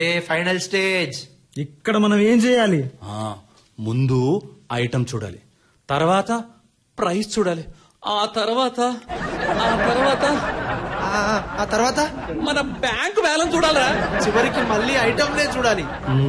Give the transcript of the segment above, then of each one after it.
ఏ final stage ఇక్కడ మనం ఏం చేయాలి ఆ, ముందు ఐటమ్ చూడాలి తర్వాత ప్రైస్ చూడాలి ఆ తర్వాత ఆ తర్వాత ఆ, ఆ తర్వాత మన బ్యాంక్ బ్యాలెన్స్ చూడాలిరా చివరికి మళ్ళీ ఐటమ్లే చూడాలి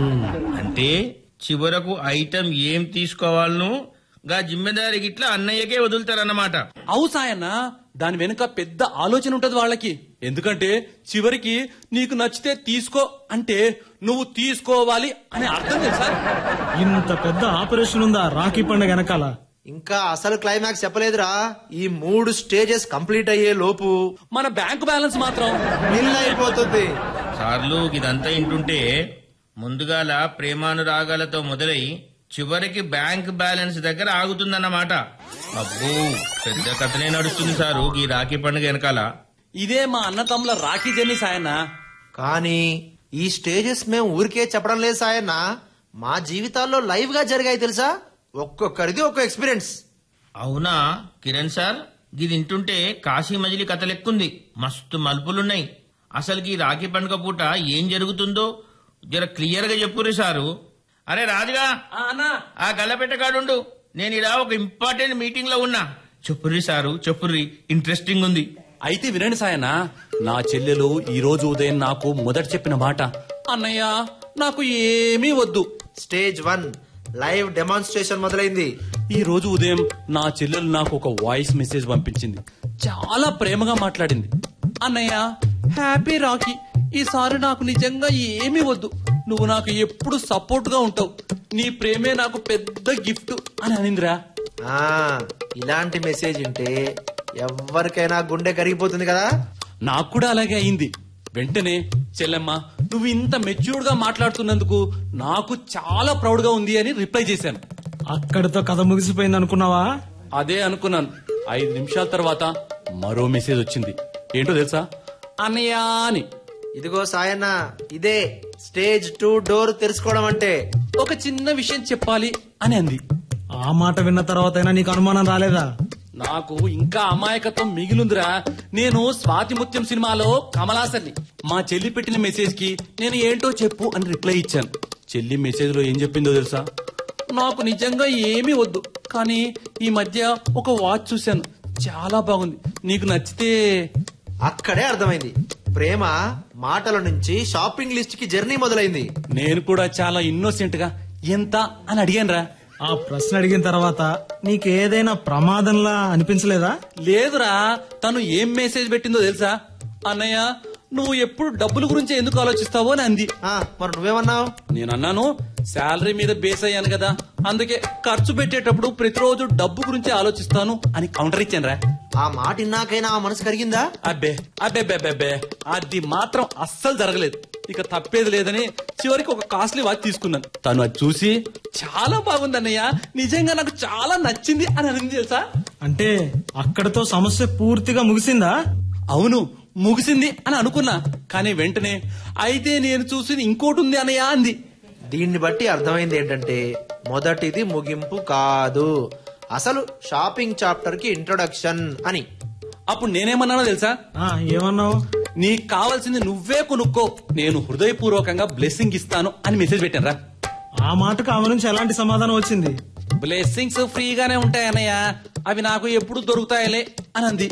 అంటే చివరకు ఐటమ్ ఏం తీసుకోవాలను గా జిమ్మెదారి గిట్లా అన్నయ్యకే వదులుతారన్నమాట అవు సాయన్న దాని వెనుక పెద్ద ఆలోచన ఉంటది వాళ్ళకి ఎందుకంటే చివరికి నీకు నచ్చితే తీసుకో అంటే నువ్వు తీసుకోవాలి అనే అర్థం తెలుసా ఇంత పెద్ద ఆపరేషన్ ఉందా రాఖీ పండుగ వెనకాల ఇంకా అసలు క్లైమాక్స్ చెప్పలేదురా ఈ మూడు స్టేజెస్ కంప్లీట్ అయ్యే లోపు మన బ్యాంక్ బ్యాలెన్స్ మాత్రం మిల్ అయిపోతుంది సార్లు ఇదంతా ఇంటుంటే ముందుగాల ప్రేమానురాగాలతో మొదలై చివరికి బ్యాంక్ బ్యాలెన్స్ దగ్గర ఆగుతుందన్నమాట అబ్బో పెద్ద కథనే నడుస్తుంది సారు ఈ రాఖీ పండుగ వెనకాల ఇదే మా అన్నతమ్ముల రాఖీ జర్నీ సాయన్న కానీ ఈ స్టేజెస్ మేము ఊరికే చెప్పడం లేదు సాయన్న మా జీవితాల్లో లైవ్ గా జరిగాయి తెలుసా ఒక్కొక్కరిది ఒక్కో ఎక్స్పీరియన్స్ అవునా కిరణ్ సార్ ఇది ఇంటుంటే కాశీ మజిలీ కథ లెక్కుంది మస్తు మలుపులున్నాయి అసలు ఈ రాఖీ పండుగ పూట ఏం జరుగుతుందో జర క్లియర్ గా చెప్పుర్రి సారు అరే రాజుగా ఆ అన్నా ఆ గల్లపెట్టగాడుండు నేను ఇలా ఒక ఇంపార్టెంట్ మీటింగ్ లో ఉన్నా చెప్పుర్రి సారు చెప్పుర్రి ఇంట్రెస్టింగ్ ఉంది అయితే వినండి సాయన్న నా చెల్లెలు ఈ రోజు ఉదయం నాకు మొదట చెప్పిన మాట అన్నయ్య నాకు ఏమీ వద్దు స్టేజ్ వన్ లైవ్ డెమాన్స్ట్రేషన్ మొదలైంది ఈ రోజు ఉదయం నా చెల్లెలు నాకు ఒక వాయిస్ మెసేజ్ పంపించింది చాలా ప్రేమగా మాట్లాడింది అన్నయ్య హ్యాపీ రాఖీ ఈసారి నాకు నిజంగా ఏమీ వద్దు నువ్వు నాకు ఎప్పుడు సపోర్ట్ గా ఉంటావు నీ ప్రేమే నాకు పెద్ద గిఫ్ట్ అని అనిందిరా ఆ ఇలాంటి మెసేజ్ ఉంటే ఎవరికైనా గుండె కరిగిపోతుంది కదా నాకు కూడా అలాగే అయింది వెంటనే చెల్లెమ్మ నువ్వు ఇంత మెచ్యూర్డ్ గా మాట్లాడుతున్నందుకు నాకు చాలా ప్రౌడ్ గా ఉంది అని రిప్లై చేశాను అక్కడితో కథ ముగిసిపోయింది అనుకున్నావా అదే అనుకున్నాను ఐదు నిమిషాల తర్వాత మరో మెసేజ్ వచ్చింది ఏంటో తెలుసా అన్నయ్య అని ఇదిగో సాయన్న ఇదే స్టేజ్ టూ డోర్ తెరుచుకోవడం అంటే ఒక చిన్న విషయం చెప్పాలి అని అంది ఆ మాట విన్న తర్వాత నీకు అనుమానం రాలేదా నాకు ఇంకా అమాయకత్వం మిగిలిందిరా నేను స్వాతి ముత్యం సినిమాలో కమలాసన్ని మా చెల్లి పెట్టిన మెసేజ్ కి నేను ఏంటో చెప్పు అని రిప్లై ఇచ్చాను చెల్లి మెసేజ్ లో ఏం చెప్పిందో తెలుసా నాకు నిజంగా ఏమీ వద్దు కానీ ఈ మధ్య ఒక వాచ్ చూశాను చాలా బాగుంది నీకు నచ్చితే అక్కడే అర్థమైంది ప్రేమ మాటల నుంచి షాపింగ్ లిస్ట్ కి జర్నీ మొదలైంది నేను కూడా చాలా ఇన్నోసెంట్ గా ఎంత అని అడిగాను రా ఆ ప్రశ్న అడిగిన తర్వాత నీకేదైనా ప్రమాదంలా అనిపించలేదా లేదురా తను ఏం మెసేజ్ పెట్టిందో తెలుసా అన్నయ్య నువ్వు ఎప్పుడు డబ్బుల గురించి ఎందుకు ఆలోచిస్తావో అని అంది ఆ, మరి నువ్వేమన్నావు నేను అన్నాను శాలరీ మీద బేస్ అయ్యాను కదా అందుకే ఖర్చు పెట్టేటప్పుడు ప్రతిరోజు డబ్బు గురించి ఆలోచిస్తాను అని కౌంటర్ ఇచ్చాను రా ఆ మాట ఇన్నాకైనా ఆ మనసు కరిగిందా అబ్బే అబ్బే అబ్బే అబ్బే అది మాత్రం అస్సలు జరగలేదు ఇక తప్పేది లేదని చివరికి ఒక కాస్ట్లీ వాచ్ తీసుకున్నాను తను అది చూసి చాలా బాగుంది అన్నయ్య నిజంగా నాకు చాలా నచ్చింది అని అనింది తెలుసా అంటే అక్కడితో సమస్య పూర్తిగా ముగిసిందా అవును ముగిసింది అని అనుకున్నా కానీ వెంటనే అయితే నేను చూసింది ఇంకోటి ఉంది అన్నయ్య అంది దీన్ని బట్టి అర్థమైంది ఏంటంటే మొదటిది ముగింపు కాదు అసలు షాపింగ్ చాప్టర్ కి ఇంట్రొడక్షన్ అని అప్పుడు నేనేమన్నానో తెలుసా ఆ ఏమన్నావు నీకు కావాల్సింది నువ్వే కొనుక్కో నేను హృదయపూర్వకంగా బ్లెస్సింగ్ ఇస్తాను అని మెసేజ్ పెట్టాను రా ఆ మాటకు ఆమె నుంచి ఎలాంటి సమాధానం వచ్చింది బ్లెస్సింగ్స్ ఫ్రీగానే ఉంటాయన్నయ్య అవి నాకు ఎప్పుడు దొరుకుతాయలే అని అంది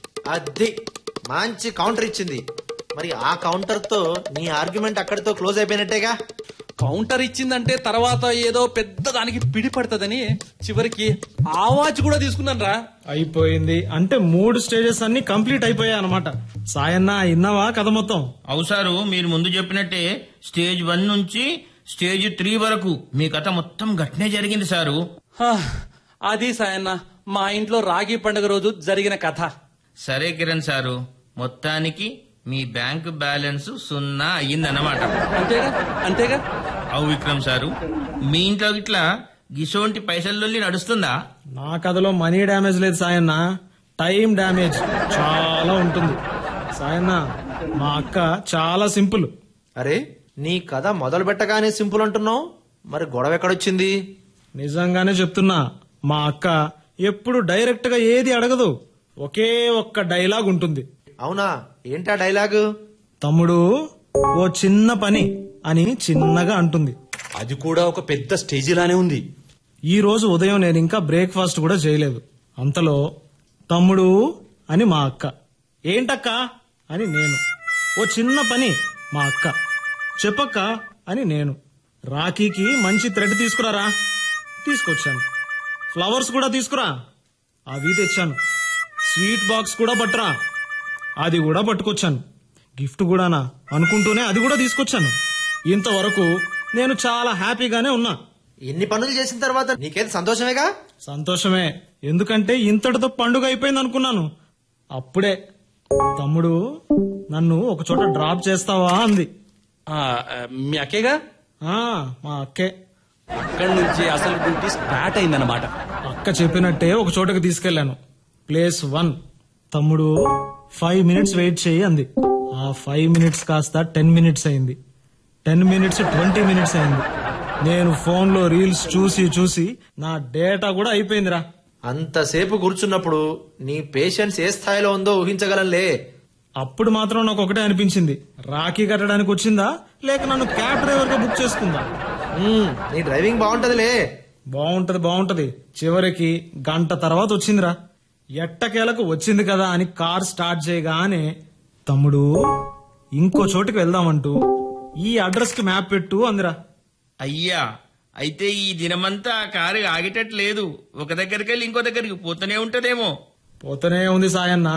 అది మంచి కౌంటర్ ఇచ్చింది మరి ఆ కౌంటర్ తో నీ ఆర్గ్యుమెంట్ అక్కడితో క్లోజ్ అయిపోయినట్టేగా కౌంటర్ ఇచ్చిందంటే తర్వాత ఏదో పెద్ద దానికి పిడి పడుతుందని చివరికి ఆ వాచ్ కూడా తీసుకున్నాను రా అయిపోయింది అంటే మూడు స్టేజెస్ అన్ని కంప్లీట్ అయిపోయాయి అనమాట సాయన్న ఇన్నావా కథ మొత్తం అవుసారు మీరు ముందు చెప్పినట్టే స్టేజ్ వన్ నుంచి స్టేజ్ త్రీ వరకు మీ కథ మొత్తం గట్నే జరిగింది సారు హా, అది సాయన్న మా ఇంట్లో రాగి పండుగ రోజు జరిగిన కథ సరే కిరణ్ సారు మొత్తానికి మీ బ్యాంక్ బ్యాలెన్స్ సున్నా అయ్యిందన్నమాట అంతేగా అంతేగా అవు విక్రమ్ సారు మీ ఇంట్లో ఇట్లా గిసోంటి పైసల్లోని నడుస్తుందా నా కథలో మనీ డ్యామేజ్ లేదు సాయన్న టైం డ్యామేజ్ చాలా ఉంటుంది సాయన్న మా అక్క చాలా సింపుల్ అరే నీ కథ మొదలు పెట్టగానే సింపుల్ అంటున్నావు మరి గొడవ ఎక్కడొచ్చింది నిజంగానే చెప్తున్నా మా అక్క ఎప్పుడు డైరెక్ట్ గా ఏది అడగదు ఒకే ఒక్క డైలాగ్ ఉంటుంది అవునా ఏంటా డైలాగు తమ్ముడు ఓ చిన్న పని అని చిన్నగా అంటుంది అది కూడా ఒక పెద్ద స్టేజిలానే ఉంది ఈ రోజు ఉదయం నేను ఇంకా బ్రేక్ఫాస్ట్ కూడా చేయలేదు అంతలో తమ్ముడు అని మా అక్క ఏంటక్క అని నేను ఓ చిన్న పని మా అక్క చెప్పక్క అని నేను రాఖీకి మంచి థ్రెడ్ తీసుకురారా తీసుకొచ్చాను ఫ్లవర్స్ కూడా తీసుకురా అవి తెచ్చాను స్వీట్ బాక్స్ కూడా పట్టురా అది కూడా పట్టుకొచ్చాను గిఫ్ట్ కూడానా అనుకుంటూనే అది కూడా తీసుకొచ్చాను ఇంతవరకు నేను చాలా హ్యాపీగానే ఉన్నా ఇన్ని పనులు చేసిన తర్వాత నీకేం సంతోషమేగా సంతోషమే ఎందుకంటే ఇంతటితో పండుగ అయిపోయింది అనుకున్నాను అప్పుడే తమ్ముడు నన్ను ఒక చోట డ్రాప్ చేస్తావా అంది ఆ, ఆ, మీ అక్కేగా ఆ మా అక్కే అక్కడి నుంచి అసలు డ్యూటీ స్టార్ట్ అయిందన్నమాట అక్క చెప్పినట్టే ఒక చోటకి తీసుకెళ్లాను ప్లేస్ వన్ తమ్ముడు ఫైవ్ మినిట్స్ వెయిట్ చేయి అంది ఆ ఫైవ్ మినిట్స్ కాస్త టెన్ మినిట్స్ అయింది టెన్ మినిట్స్ ట్వంటీ మినిట్స్ అయింది నేను ఫోన్ లో రీల్స్ చూసి చూసి నా డేటా కూడా అయిపోయిందిరా అంతసేపు కూర్చున్నప్పుడు నీ పేషెన్స్ ఏ స్థాయిలో ఉందో ఊహించగలంలే అప్పుడు మాత్రం నాకు ఒకటే అనిపించింది రాఖీ కట్టడానికి వచ్చిందా లేక నన్ను క్యాబ్ డ్రైవర్ గా బుక్ చేసుకుందా ఉమ్, నీ డ్రైవింగ్ బాగుంటదిలే బాగుంటది బాగుంటది చివరికి గంట తర్వాత వచ్చిందిరా ఎట్టకేలకు వచ్చింది కదా అని కార్ స్టార్ట్ చేయగానే తమ్ముడు ఇంకో చోటుకి వెళ్దామంటూ ఈ అడ్రస్ కి మ్యాప్ పెట్టు అందిరా అయ్యా అయితే ఈ దినమంతా ఆ కారు ఆగేటట్లేదు ఒక దగ్గరికి వెళ్ళి ఇంకో దగ్గరికి పోతూనే ఉంటదేమో పోతూనే ఉంది సాయన్న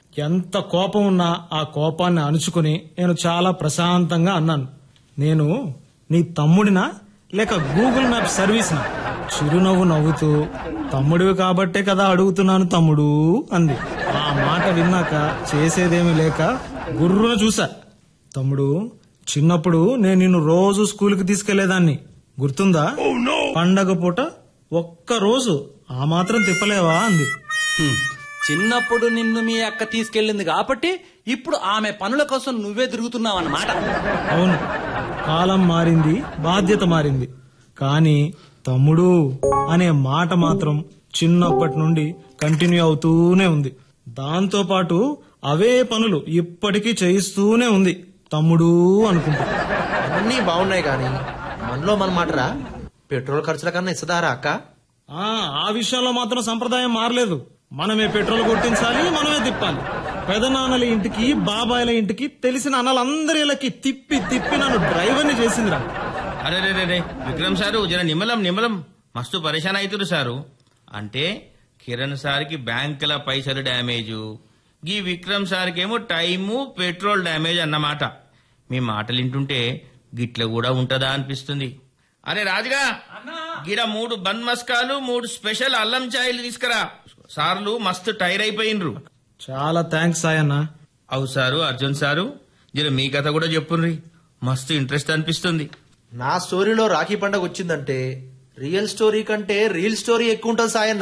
ఎంత కోపం ఉన్నా ఆ కోపాన్ని అణుచుకుని నేను చాలా ప్రశాంతంగా అన్నాను నేను నీ తమ్ముడినా లేక గూగుల్ మ్యాప్ సర్వీస్నా చిరునవ్వు నవ్వుతూ తమ్ముడివి కాబట్టే కదా అడుగుతున్నాను తమ్ముడు అంది ఆ మాట విన్నాక చేసేదేమీ లేక గుర్రున చూసా తమ్ముడు చిన్నప్పుడు నేను నిన్ను రోజు స్కూల్కి తీసుకెళ్లేదాన్ని గుర్తుందా పండగ పూట ఒక్క రోజు ఆ మాత్రం తిప్పలేవా అంది హ్మ్. చిన్నప్పుడు నిన్ను మీ అక్క తీసుకెళ్ళింది కాబట్టి ఇప్పుడు ఆమె పనుల కోసం నువ్వే తిరుగుతున్నావు అన్నమాట అవును కాలం మారింది బాధ్యత మారింది కానీ తమ్ముడు అనే మాట మాత్రం చిన్నప్పటి నుండి కంటిన్యూ అవుతూనే ఉంది దాంతో పాటు అవే పనులు ఇప్పటికీ చేయిస్తూనే ఉంది తమ్ముడు అనుకుంటా అన్నీ బాగున్నాయి కానీ మనలో మన మాటరా పెట్రోల్ ఖర్చుల కన్నా ఇస్తుందారా అక్క ఆ ఆ విషయంలో మాత్రం సంప్రదాయం మారలేదు మనమే పెట్రోల్ కొట్టించాలి మనమే తిప్పాలి పెదనాన్నల ఇంటికి బాబాయిల ఇంటికి తెలిసిన అన్నలందరిలకి తిప్పి తిప్పి నన్ను డ్రైవర్ని చేసిందిరా అరే రే రే రే విక్రమ్ సారు జర నిమ్మలం నిమ్మలం మస్తు పరేషాన్ అవుతురు సారు అంటే కిరణ్ సార్కి బ్యాంకుల పైసలు డ్యామేజు గీ విక్రమ్ సార్కి ఏమో టైము పెట్రోల్ డ్యామేజ్ అన్నమాట మీ మాటలు వింటుంటే గిట్ల కూడా ఉంటదా అనిపిస్తుంది అరే రాజుగా గిడ మూడు బన్ మస్కాలు మూడు స్పెషల్ అల్లం చాయలు తీసుకురా సార్లు మస్తు టైర్ అయిపోయినరు చాలా థ్యాంక్స్ సాయన్న అవు సారు అర్జున్ సారు జర మీ కథ కూడా చెప్పుండ్రి మస్తు ఇంట్రెస్ట్ అనిపిస్తుంది నా స్టోరీలో రాఖీ పండగ వచ్చిందంటే రియల్ స్టోరీ కంటే రీల్ స్టోరీ ఎక్కువ ఉంటుంది సాయన్న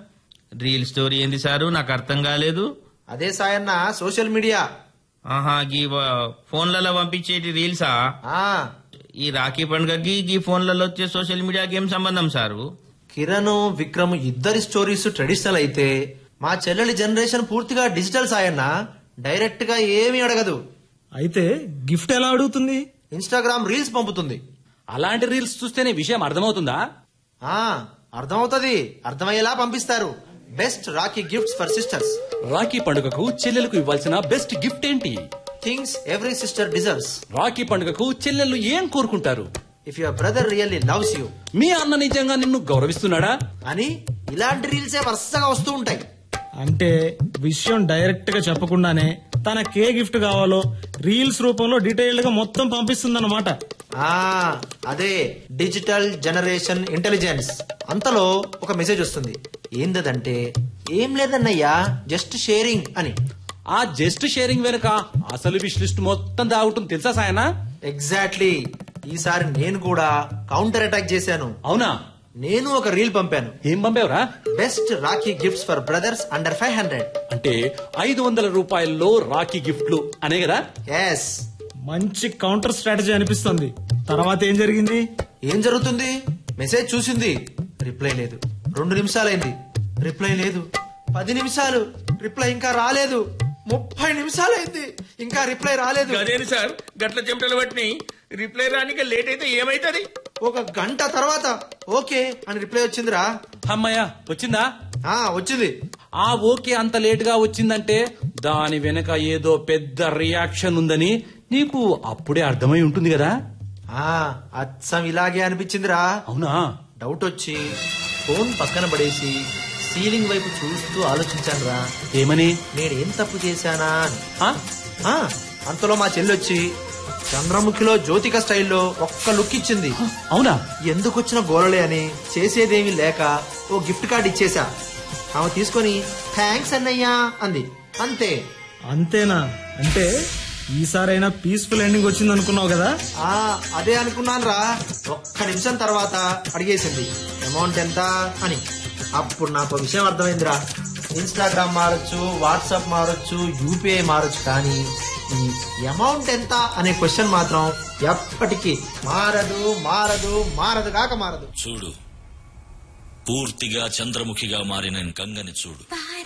రియల్ స్టోరీ ఏంది సారు నాకు అర్థం కాలేదు అదే సాయన్న సోషల్ మీడియా ఆహా గీ వ- ఫోన్లలో పంపించేటి రీల్సా ఆ ఈ రాఖీ పండుగకి గీ ఫోన్లలో వచ్చే సోషల్ మీడియాకి ఏం సంబంధం సారు కిరణ్ విక్రమ్ ఇద్దరి స్టోరీస్ ట్రెడిషనల్ అయితే మా చెల్లెలి జనరేషన్ పూర్తిగా డిజిటల్ సాయన్న డైరెక్ట్ గా ఏమీ అడగదు అయితే గిఫ్ట్ ఎలా అడుగుతుంది ఇన్స్టాగ్రామ్ రీల్స్ పంపుతుంది అలాంటి రీల్స్ చూస్తేనే విషయం అర్థమవుతుందా ఆ అర్థమవుతుంది అర్థమయ్యేలా పంపిస్తారు best rakhi gifts for sisters rakhi పండుగకు చెల్లెలకు ఇవ్వాల్సిన బెస్ట్ గిఫ్ట్ ఏంటి things every sister deserves rakhi పండుగకు చెల్లెళ్ళు ఏం కోరుకుంటారు if your brother really loves you మీ అన్న నిజంగా నిన్ను గౌరవిస్తున్నాడా అని ఇలాంటి రీల్సే వరుసగా వస్తూ ఉంటాయి అంటే విషయం డైరెక్ట్ గా చెప్పకుండానే తనకే గిఫ్ట్ కావాలో రీల్స్ రూపంలో డీటెయిల్డ్ గా మొత్తం పంపిస్తుందన్నమాట ఆ అదే డిజిటల్ జనరేషన్ ఇంటెలిజెన్స్ అంతలో ఒక మెసేజ్ వస్తుంది ఏందదంటే ఏం లేదన్నయ్యా జస్ట్ షేరింగ్ అని ఆ జస్ట్ షేరింగ్ వెనుక అసలు విష్ లిస్ట్ మొత్తం దాగుతుంది తెలుసా సాయనా ఎగ్జాక్ట్లీ ఈసారి నేను కూడా కౌంటర్ అటాక్ చేశాను అవునా నేను ఒక రీల్ పంపాను ఏం పంపావురా best rakhi gifts for brothers under five hundred అంటే ఐదు వందల రూపాయల్లో రాఖీ గిఫ్ట్లు అనే కదా ఎస్ మంచి కౌంటర్ స్ట్రాటజీ అనిపిస్తుంది తర్వాత ఏం జరిగింది ఏం జరుగుతుంది మెసేజ్ చూసింది రిప్లై లేదు రెండు నిమిషాలైంది రిప్లై లేదు పది నిమిషాలు రిప్లై ఇంకా రాలేదు ముప్పై నిమిషాలైంది ఇంకా రిప్లై రాలేదు అదేంటి సార్ గట్ల చెమటలు పట్టినాయి రిప్లై రానిక లేట్ అయితే ఏమైతుంది ఒక గంట తర్వాత ఓకే అని రిప్లై వచ్చిందిరా అమ్మయ్య వచ్చిందా ఆ వచ్చింది ఆ ఓకే అంత లేట్ గా వచ్చిందంటే దాని వెనక ఏదో పెద్ద రియాక్షన్ ఉందని నీకు అప్పుడే అర్థమై ఉంటుంది కదా ఆ అచ్చం ఇలాగే అనిపించిందిరా అవునా డౌట్ వచ్చి ఫోన్ పక్కన పడేసి సీలింగ్ వైపు చూస్తూ ఆలోచించాను రా ఏమని నేనేం తప్పు చేశానా అని. ఆ? ఆ, అంతలో మా చెల్లొచ్చి చంద్రముఖిలో జ్యోతిక స్టైల్లో ఒక్క లుక్ ఇచ్చింది అవునా ఎందుకు వచ్చిన గోలలే అని చేసేదేమీ లేక ఓ గిఫ్ట్ కార్డ్ ఇచ్చేశా ఆమె తీసుకొని థ్యాంక్స్ అన్నయ్యా అంది అంతే అంతేనా అంటే ఈసారైనా పీస్ఫుల్ ఎండింగ్ వచ్చింది అనుకున్నావు కదా ఆ అదే అనుకున్నాను రా ఒక్క నిమిషం తర్వాత అడిగేసింది అమౌంట్ ఎంత అని అప్పుడు నాకు ఒక విషయం అర్థమైందిరా ఇన్స్టాగ్రామ్ మారొచ్చు వాట్సాప్ మారొచ్చు యూపీఐ మారొచ్చు కానీ ఈ అమౌంట్ ఎంత అనే క్వశ్చన్ మాత్రం ఎప్పటికీ మారదు మారదు మారదు కాక మారదు చూడు పూర్తిగా చంద్రముఖిగా మారిన కంగని చూడు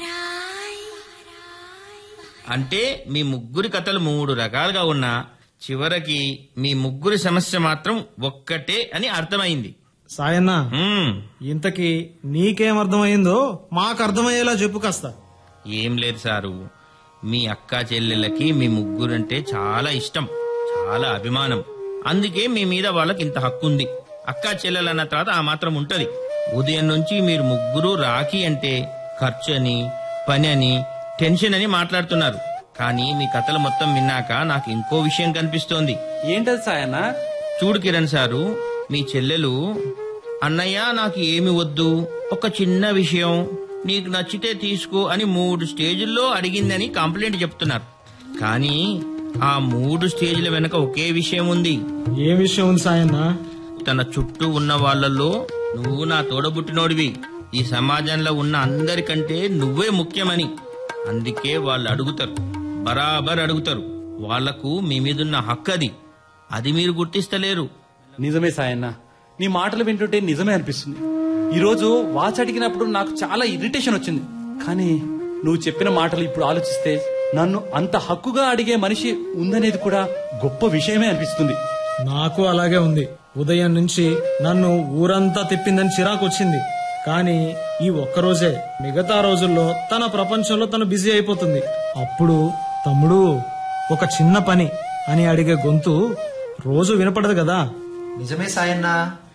అంటే మీ ముగ్గురి కథలు మూడు రకాలుగా ఉన్నా చివరికి మీ ముగ్గురి సమస్య మాత్రం ఒక్కటే అని అర్థమైంది సాయన్న మ్మ్. ఇంతకీ నీకేం అర్థమైందో మాకు అర్థమయ్యేలా చెప్పు కాస్త ఏం లేదు సారు మీ అక్క చెల్లెళ్ళకి మీ ముగ్గురంటే చాలా ఇష్టం చాలా అభిమానం అందుకే మీ మీద వాళ్ళకి ఇంత హక్కు ఉంది అక్క చెల్లెలన్న తర్వాత ఆ మాత్రం ఉంటది ఉదయం నుంచి మీరు ముగ్గురు రాఖీ అంటే ఖర్చు అని పని అని టెన్షన్ అని మాట్లాడుతున్నారు కానీ మీ కథలు మొత్తం విన్నాక నాకు ఇంకో విషయం కనిపిస్తోంది ఏంటది సాయన్న చూడు కిరణ్ సారు మీ చెల్లెలు అన్నయ్య నాకు ఏమి వద్దు ఒక చిన్న విషయం నీకు నచ్చితే తీసుకో అని మూడు స్టేజుల్లో అడిగిందని కంప్లైంట్ చెప్తున్నారు కానీ ఆ మూడు స్టేజ్ల వెనక ఒకే విషయం ఉంది ఏ విషయం ఉంది సాయన్న తన చుట్టూ ఉన్న వాళ్ళల్లో నువ్వు నా తోడబుట్టినోడివి ఈ సమాజంలో ఉన్న అందరికంటే నువ్వే ముఖ్యమని అందుకే వాళ్ళు అడుగుతారు బరాబర్ అడుగుతారు వాళ్లకు మీ మీదున్న హక్కు అది అది మీరు గుర్తిస్తలేరు నిజమే సాయన్న నీ మాటలు వింటుంటే నిజమే అనిపిస్తుంది ఈ రోజు వాచ్ అడిగినప్పుడు నాకు చాలా ఇరిటేషన్ వచ్చింది కానీ నువ్వు చెప్పిన మాటలు ఇప్పుడు ఆలోచిస్తే నన్ను అంత హక్కుగా అడిగే మనిషి ఉందనేది కూడా గొప్ప విషయమే అనిపిస్తుంది నాకు అలాగే ఉంది ఉదయం నుంచి నన్ను ఊరంతా తిప్పిందని చిరాకు వచ్చింది కానీ ఈ ఒక్కరోజే మిగతా రోజుల్లో తన ప్రపంచంలో తను బిజీ అయిపోతుంది అప్పుడు తమ్ముడు ఒక చిన్న పని అని అడిగే గొంతు రోజు వినపడదు కదా నిజమే సాయన్న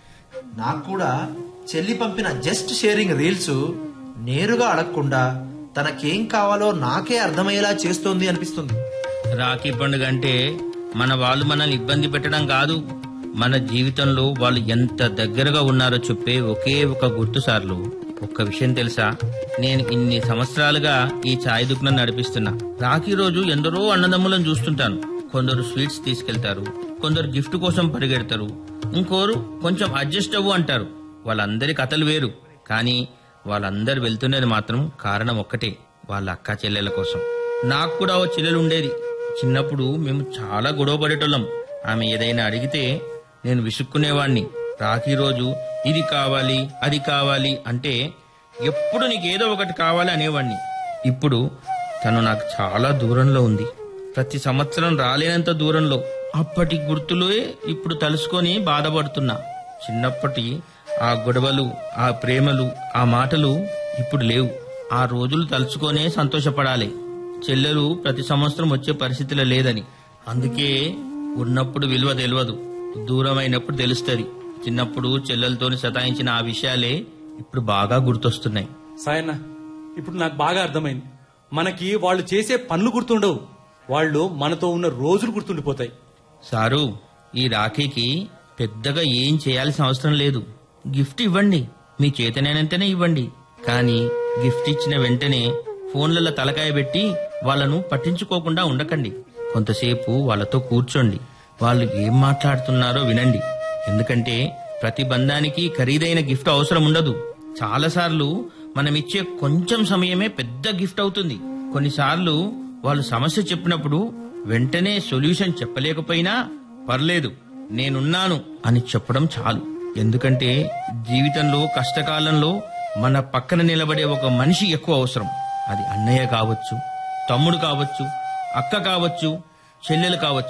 నాకు కూడా చెల్లి పంపిన జస్ట్ షేరింగ్ రీల్స్ నేరుగా అడగకుండా తనకేం కావాలో నాకే అర్థమయ్యేలా చేస్తోంది అనిపిస్తుంది రాఖీ పండుగ అంటే మన వాళ్ళు మనల్ని ఇబ్బంది పెట్టడం కాదు మన జీవితంలో వాళ్ళు ఎంత దగ్గరగా ఉన్నారో చెప్పే ఒకే ఒక గుర్తు సార్లు ఒక్క విషయం తెలుసా నేను ఇన్ని సంవత్సరాలుగా ఈ ఛాయ్ దుకాణం నడిపిస్తున్నా రాఖీ రోజు ఎందరో అన్నదమ్ములను చూస్తుంటాను కొందరు స్వీట్స్ తీసుకెళ్తారు కొందరు గిఫ్ట్ కోసం పరిగెడతారు ఇంకోరు కొంచెం అడ్జస్ట్ అవ్వు అంటారు వాళ్ళందరి కథలు వేరు కానీ వాళ్ళందరు వెళ్తున్నది మాత్రం కారణం ఒక్కటే వాళ్ళ అక్క చెల్లెల కోసం నాకు కూడా ఓ చెల్లెలు ఉండేది చిన్నప్పుడు మేము చాలా గొడవ పడేటోళ్ళం ఆమె ఏదైనా అడిగితే నేను విసుక్కునేవాణ్ణి రాఖీ రోజు ఇది కావాలి అది కావాలి అంటే ఎప్పుడు నీకేదో ఒకటి కావాలి అనేవాణ్ణి ఇప్పుడు తను నాకు చాలా దూరంలో ఉంది ప్రతి సంవత్సరం రాలేనంత దూరంలో అప్పటి గుర్తులే ఇప్పుడు తలుసుకొని బాధపడుతున్నా చిన్నప్పటి ఆ గొడవలు ఆ ప్రేమలు ఆ మాటలు ఇప్పుడు లేవు ఆ రోజులు తలుచుకొనే సంతోషపడాలి చెల్లెలు ప్రతి సంవత్సరం వచ్చే పరిస్థితిలో లేదని అందుకే ఉన్నప్పుడు విలువ తెలియదు దూరమైనప్పుడు తెలుస్తుంది చిన్నప్పుడు చెల్లెలతోని సతాయించిన ఆ విషయాలే ఇప్పుడు బాగా గుర్తొస్తున్నాయి సాయన్న ఇప్పుడు నాకు బాగా అర్థమైంది మనకి వాళ్ళు చేసే పనులు గుర్తుండవు వాళ్ళు మనతో ఉన్న రోజులు గుర్తుండిపోతాయి సారు ఈ రాఖీకి పెద్దగా ఏం చేయాల్సిన అవసరం లేదు గిఫ్ట్ ఇవ్వండి మీ చేతనైనంతనే ఇవ్వండి కానీ గిఫ్ట్ ఇచ్చిన వెంటనే ఫోన్లలో తలకాయ పెట్టి వాళ్ళను పట్టించుకోకుండా ఉండకండి కొంతసేపు వాళ్ళతో కూర్చోండి వాళ్ళు ఏం మాట్లాడుతున్నారో వినండి ఎందుకంటే ప్రతి బంధానికి ఖరీదైన గిఫ్ట్ అవసరం ఉండదు చాలాసార్లు మనం ఇచ్చే కొంచెం సమయమే పెద్ద గిఫ్ట్ అవుతుంది కొన్నిసార్లు వాళ్ళు సమస్య చెప్పినప్పుడు వెంటనే సొల్యూషన్ చెప్పలేకపోయినా పర్లేదు నేనున్నాను అని చెప్పడం చాలు ఎందుకంటే జీవితంలో కష్టకాలంలో మన పక్కన నిలబడే ఒక మనిషి ఎక్కువ అవసరం అది అన్నయ్య కావచ్చు తమ్ముడు కావచ్చు అక్క కావచ్చు చెల్లెలు కావచ్చు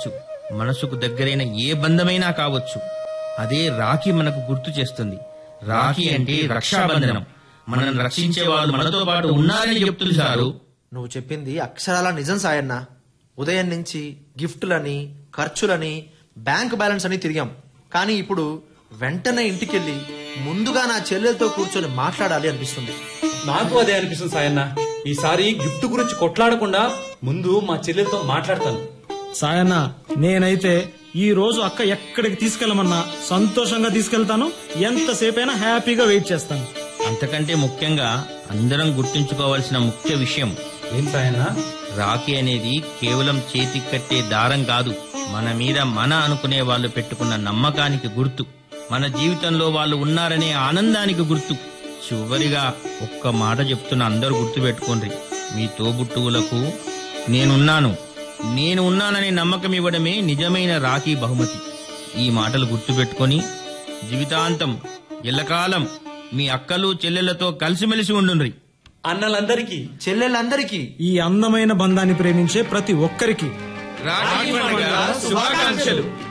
మనసుకు దగ్గరైన ఏ బంధమైనా కావచ్చు అదే రాఖీ మనకు గుర్తు చేస్తుంది రాఖీ అంటే రక్షాబంధనం మనల్ని రక్షించే వాళ్ళు మనతో పాటు ఉన్నారని చెప్తుంది సారు నువ్వు చెప్పింది అక్షరాల నిజం సాయన్న ఉదయం నుంచి గిఫ్టులని ఖర్చులని బ్యాంక్ బ్యాలెన్స్ అని తిరిగాం కానీ ఇప్పుడు వెంటనే ఇంటికెళ్ళి ముందుగా నా చెల్లెలతో కూర్చొని మాట్లాడాలి అనిపిస్తుంది నాకు అదే అనిపిస్తుంది సాయన్న ఈసారి గిఫ్ట్ గురించి కొట్లాడకుండా ముందు మా చెల్లెలతో మాట్లాడతాను సాయన్న నేనైతే ఈ రోజు అక్క ఎక్కడికి తీసుకెళ్ళమన్నా సంతోషంగా తీసుకెళ్తాను ఎంతసేపైనా హ్యాపీగా వెయిట్ చేస్తాను అంతకంటే ముఖ్యంగా అందరం గుర్తుంచుకోవాల్సిన ముఖ్య విషయం ఏం సాయన్న రాఖీ అనేది కేవలం చేతికి కట్టే దారం కాదు మన మీద మన అనుకునే వాళ్ళు పెట్టుకున్న నమ్మకానికి గుర్తు మన జీవితంలో వాళ్ళు ఉన్నారనే ఆనందానికి గుర్తు చివరిగా ఒక్క మాట చెప్తున్న అందరూ గుర్తు పెట్టుకోండి మీ తోబుట్టువులకు నేనున్నాను నేను ఉన్నాననే నమ్మకం ఇవ్వడమే నిజమైన రాఖీ బహుమతి ఈ మాటలు గుర్తు పెట్టుకొని జీవితాంతం ఎల్లకాలం మీ అక్కలు చెల్లెళ్లతో కలిసిమెలిసి ఉండుండ్రి అన్నలందరికీ చెల్లెళ్ళందరికీ ఈ అందమైన బంధాన్ని ప్రేమించే ప్రతి ఒక్కరికి రాఖీ పండుగ శుభాకాంక్షలు